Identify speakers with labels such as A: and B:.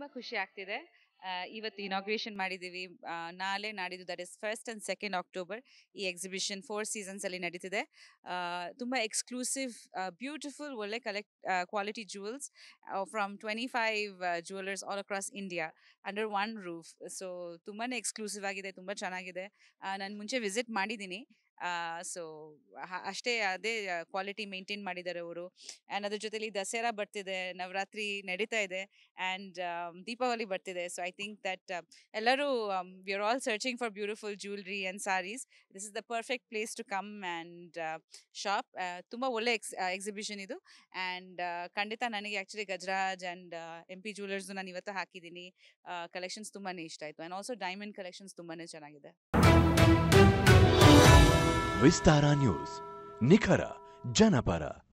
A: ತುಂಬ ಖುಷಿ ಆಗ್ತಿದೆ ಆ, ಇವತ್ತು ಇನಾಗ್ರೇಷನ್ ಮಾಡಿದ್ದೀವಿ ಆ, ನಾಳೆ ನಾಡಿದ್ದು that is first and second October ಈ ಎಕ್ಸಿಬಿಷನ್ ಫೋರ್ ಸೀಸನ್ಸಲ್ಲಿ ನಡೀತಿದೆ ಆ, ತುಂಬ ಎಕ್ಸ್ಕ್ಲೂಸಿವ್ ಬ್ಯೂಟಿಫುಲ್ ಒಳ್ಳೆ collect quality jewels from twenty five jewellers all across India under one roof so ತುಂಬಾ ಎಕ್ಸ್ಕ್ಲೂಸಿವ್ ಆಗಿದೆ ತುಂಬ ಚೆನ್ನಾಗಿದೆ ನಾನು ಮುಂಚೆ ವಿಸಿಟ್ ಮಾಡಿದ್ದೀನಿ ಸೊ ಅಷ್ಟೇ ಅದೇ ಕ್ವಾಲಿಟಿ ಮೇಂಟೈನ್ ಮಾಡಿದ್ದಾರೆ ಅವರು ಆ್ಯಂಡ್ ಅದ್ರ ಜೊತೆಲಿ ದಸರಾ ಬರ್ತಿದೆ ನವರಾತ್ರಿ ನಡೀತಾ ಇದೆ ಆ್ಯಂಡ್ ದೀಪಾವಳಿ ಬರ್ತಿದೆ ಸೊ ಐ ಥಿಂಕ್ ದಟ್ ಎಲ್ಲರೂ we are all searching for beautiful jewellery and sarees this is the perfect place to come and shop ತುಂಬ ಒಳ್ಳೆ ಎಕ್ಸ್ ಎಕ್ಸಿಬಿಷನ್ ಇದು ಆ್ಯಂಡ್ ಖಂಡಿತ ನನಗೆ actually Gajaraj and M P jewellers ನಾನು ಇವತ್ತು ಹಾಕಿದ್ದೀನಿ ಕಲೆಕ್ಷನ್ಸ್ ತುಂಬಾ ಇಷ್ಟ ಆಯಿತು ಆ್ಯಂಡ್ ಆಲ್ಸೋ ಡೈಮಂಡ್ ಕಲೆಕ್ಷನ್ಸ್ ತುಂಬಾ ಚೆನ್ನಾಗಿದೆ
B: ವಿಸ್ತಾರ ನ್ಯೂಸ್ ನಿಖರ ಜನಪರ